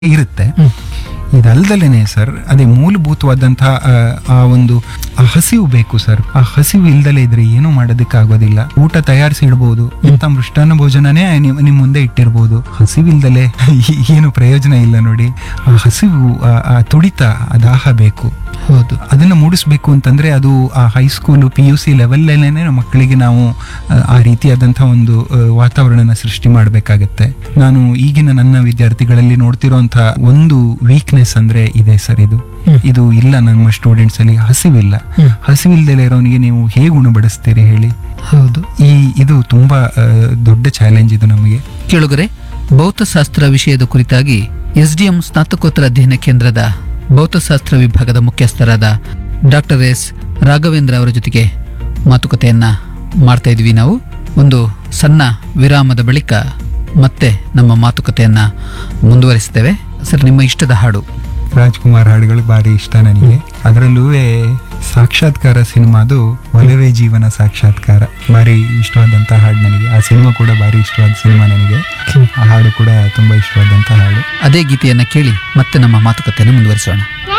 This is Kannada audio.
ಇರುತ್ತೆ ಇದಲ್ದಲೇನೆ ಸರ್ ಅದೇ ಮೂಲಭೂತವಾದಂತಹ ಆ, ಆ ಒಂದು ಆ ಹಸಿವು ಬೇಕು ಸರ್ ಆ ಹಸಿವು ಇಲ್ದಲೇ ಇದ್ರೆ ಏನು ಮಾಡೋದಕ್ಕೆ ಆಗೋದಿಲ್ಲ ಊಟ ತಯಾರಿಸಿ ಇಡ್ಬೋದು ಇಂಥ ಮೃಷ್ಟಾನ್ನ ಭೋಜನನೇ ನಿಮ್ ನಿಮ್ ಮುಂದೆ ಇಟ್ಟಿರ್ಬೋದು ಹಸಿವಿಲ್ದಲೆ ಏನು ಪ್ರಯೋಜನ ಇಲ್ಲ ನೋಡಿ ಆ ಹಸಿವು ಆ ಆ ತುಡಿತ ಆ ದಾಹ ಬೇಕು ಹೌದು ಅದನ್ನ ಮೂಡಿಸ್ಬೇಕು ಅಂತಂದ್ರೆ ಅದು ಆ ಹೈಸ್ಕೂಲು ಪಿ ಯು ಸಿ ಲೆವೆಲ್ಲೇನೆ ಮಕ್ಕಳಿಗೆ ನಾವು ಆ, ಆ ರೀತಿಯಾದಂತಹ ಒಂದು ಆ, ವಾತಾವರಣನ ಸೃಷ್ಟಿ ಮಾಡಬೇಕಾಗತ್ತೆ ನಾನು ಈಗಿನ ನನ್ನ ವಿದ್ಯಾರ್ಥಿಗಳಲ್ಲಿ ನೋಡ್ತಿರೋಂತಹ ಒಂದು ವೀಕ್ನೆಸ್ ಅಂದ್ರೆ ಇದೆ ಸರ್ ಇದು ಇದು ಇಲ್ಲ ನಮ್ಮ ಸ್ಟೂಡೆಂಟ್ಸ್ ಅಲ್ಲಿ ಹಸಿವಿಲ್ಲ ಹ್ಮ್. ಹಸಿವಿಲ್ದಲೇ ಇರೋನಿಗೆ ನೀವು ಹೇಗೆ ಉಣಬಡಿಸ್ತೀರಿ ಹೇಳಿ ಹೌದು ಈ ಇದು ತುಂಬಾ ಆ, ದೊಡ್ಡ ಚಾಲೆಂಜ್ ಇದು ನಮಗೆ ಕೇಳುಗರೆ ಭೌತಶಾಸ್ತ್ರ ವಿಷಯದ ಕುರಿತಾಗಿ ಎಸ್ಡಿಎಂ ಸ್ನಾತಕೋತ್ತರ ಅಧ್ಯಯನ ಕೇಂದ್ರದ ಭೌತಶಾಸ್ತ್ರ ವಿಭಾಗದ ಮುಖ್ಯಸ್ಥರಾದ ಡಾಕ್ಟರ್ ಎಸ್ ರಾಘವೇಂದ್ರ ಅವರ ಜೊತೆಗೆ ಮಾತುಕತೆಯನ್ನ ಮಾಡ್ತಾ ಇದ್ವಿ ನಾವು ಒಂದು ಸಣ್ಣ ವಿರಾಮದ ಬಳಿಕ ಮತ್ತೆ ನಮ್ಮ ಮಾತುಕತೆಯನ್ನ ಮುಂದುವರಿಸ್ತೇವೆ ಸರ್ ನಿಮ್ಮ ಇಷ್ಟದ ಹಾಡು ರಾಜ್ಕುಮಾರ್ ಹಾಡುಗಳು ಭಾರಿ ಇಷ್ಟ ನನಗೆ ಅದರಲ್ಲೂ ಸಾಕ್ಷಾತ್ಕಾರ ಸಿನಿಮಾದು ಒಲವೇ ಜೀವನ ಸಾಕ್ಷಾತ್ಕಾರ ಭಾರಿ ಇಷ್ಟವಾದಂತ ಹಾಡು ನನಗೆ ಆ ಸಿನಿಮಾ ಕೂಡ ಭಾರಿ ಇಷ್ಟವಾದ ಸಿನಿಮಾ ನನಗೆ ಆ ಹಾಡು ಕೂಡ ತುಂಬಾ ಇಷ್ಟವಾದಂತ ಹಾಡು ಅದೇ ಗೀತೆಯನ್ನ ಕೇಳಿ ಮತ್ತೆ ನಮ್ಮ ಮಾತುಕತೆಯನ್ನು ಮುಂದುವರಿಸೋಣ